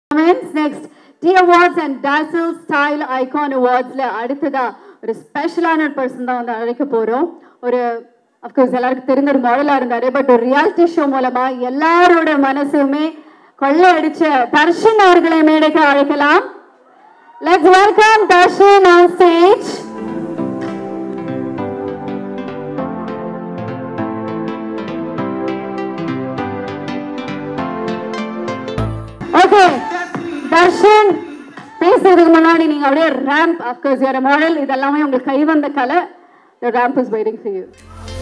comments next டி awards and டாசல் style icon அவார்ட்ஸ்ல அடுத்ததா ஒரு ஸ்பெஷலான ஒரு பர்சன் தான் வந்து அழைக்க போறோம் ஒரு அஃப்கோர்ஸ் எல்லாருக்கும் தெரிந்த ஒரு மாடலா இருந்தாரு பட் ஒரு ரியாலிட்டி ஷோ மூலமா எல்லாரோட மனசுமே கொள்ளையடிச்ச தர்ஷன் அவர்களை மேடைக்கு அழைக்கலாம் let's welcome Darshan on stage okay Darshan பேசுறதுக்கு முன்னாடி நீங்க அப்படியே ரேம்ப் அஃப்கோர்ஸ் யூர் மாடல் இதெல்லாமே உங்களுக்கு கை வந்த கலை the ramp is waiting for you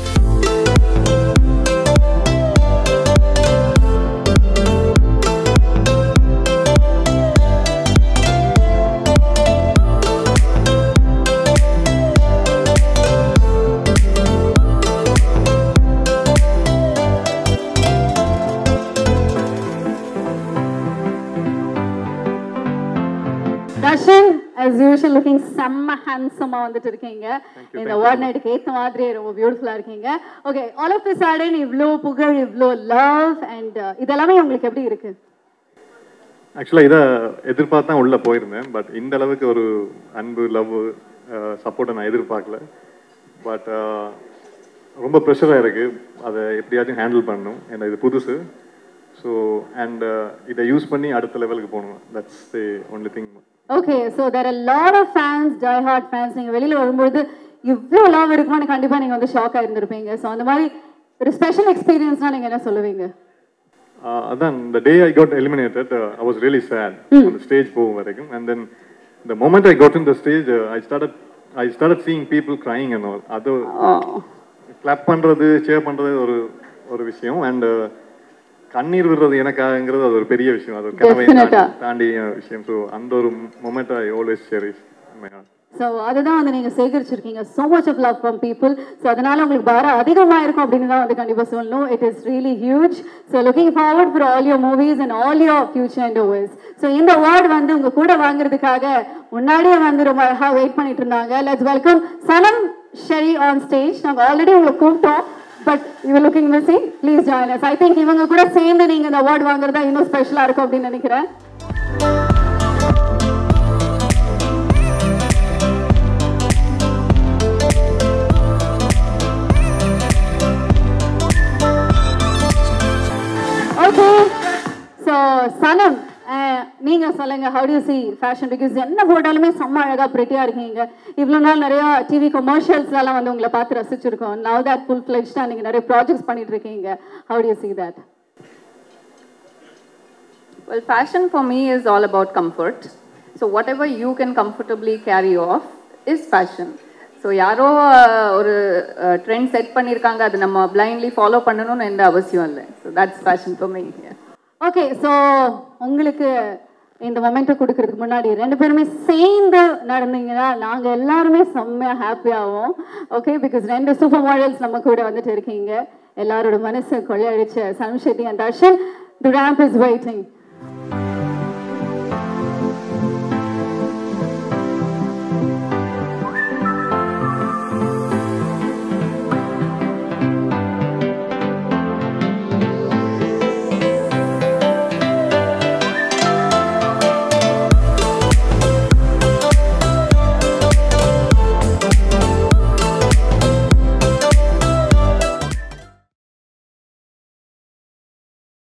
Darshan as usual looking செம்ம ஹேண்ட்ஸமா வந்துட்டு இருக்கீங்க இந்த அவார்ட் நைட்டுக்கு ஏத்த மாதிரி ரொம்ப பியூட்டிஃபுல்லா இருக்கீங்க okay all of the sudden இவ்ளோ புகழ் இவ்ளோ லவ் அண்ட் இதெல்லாமே உங்களுக்கு எப்படி இருக்கு ஆக்சுவலாக இதை எதிர்பார்த்து தான் உள்ளே போயிருந்தேன் பட் இந்த அளவுக்கு ஒரு அன்பு லவ் சப்போர்ட்டை நான் எதிர்பார்க்கல பட் ரொம்ப ப்ரெஷராக இருக்குது அதை எப்படியாச்சும் ஹேண்டில் பண்ணணும் ஏன்னா இது புதுசு ஸோ அண்ட் இதை யூஸ் பண்ணி அடுத்த லெவலுக்கு போகணும் that's the only thing okay so there are lot of fans die hard fans நீங்கள் வெளியில் வரும்போது இவ்வளோ லவ் இருக்குமான்னு கண்டிப்பாக நீங்கள் வந்து ஷாக் ஆயிருந்திருப்பீங்க ஸோ அந்த மாதிரி ஒரு ஸ்பெஷல் எக்ஸ்பீரியன்ஸ்னால் நீங்கள் என்ன சொல்லுவீங்க அதான் இந்த day I got eliminated I was really sad அந்த ஸ்டேஜ் போகும் வரைக்கும் and then the moment I got in the stage, uh, I started I started seeing people crying and all. அது கிளாப் பண்றது சேர் பண்றது ஒரு ஒரு விஷயம் அண்ட் கண்ணீர் விடுறது எனக்காகங்கிறது அது ஒரு பெரிய விஷயம் அது ஒரு கனவை Definite ஆ. தாண்டி- தாண்டிய விஷயம் ஸோ அந்த ஒரு moment I always cherish so அதுதான் வந்து நீங்கள் சேகரிச்சிருக்கீங்க so much of love from people so அதனால உங்களுக்கு பாரம் அதிகமாக இருக்கும் அப்படின்னு தான் வந்து கண்டிப்பாக சொல்லணும் it is really huge so looking forward for all your movies and all your future and overs so இந்த அவார்டு வந்து உங்க கூட வாங்குறதுக்காக முன்னாடியே வந்து ரொம்ப அழகாக வெயிட் பண்ணிட்டு இருந்தாங்க let's welcome Sanam Shetty on stage நாங்கள் ஆல்ரெடி உங்களை கூப்பிட்டோம் but you looking missing please join us I think இவங்க கூட சேர்ந்து நீங்கள் இந்த அவார்டு வாங்குறதா இன்னும் ஸ்பெஷலாக இருக்கும் அப்படின்னு நினைக்கிறேன் ஓகே ஸோ சனம் அஹ், நீங்க சொல்லுங்க how to see fashion because என்ன போட்டாலுமே செம்ம அழகா பிரிட்டியா இருக்கீங்க இவ்வளோ நாள் நிறைய டிவி கமர்ஷியல்ஸ்லாம் வந்து உங்களை பார்த்து ரசிச்சிருக்கோம் நவ் தட் ஃபுல் ஃபிளெஜ்டா நீங்க நிறைய ப்ராஜெக்ட்ஸ் பண்ணிட்டு இருக்கீங்க how to see that Well, fashion for me is all about comfort. So whatever you can comfortably carry off is fashion. So யாரோ அஹ், ஒரு ட்ரெண்ட் செட் பண்ணியிருக்காங்க அது நம்ம பிளைண்ட்லி ஃபாலோ பண்ணணும்னு எந்த அவசியம் இல்லை so that's fashion for me okay so உங்களுக்கு இந்த மொமெண்ட்டை கொடுக்கறதுக்கு முன்னாடி ரெண்டு பேருமே சேர்ந்து நடந்தீங்கன்னா நாங்கள் எல்லாருமே செம்மையாக ஹாப்பியாகும் ஓகே பிகாஸ் ரெண்டு சூப்பர் மாடல்ஸ் நம்ம கூட வந்துட்டு இருக்கீங்க எல்லாரோட மனசு கொள்ளையடிச்ச Sanam Shetty and Darshan the ramp is waiting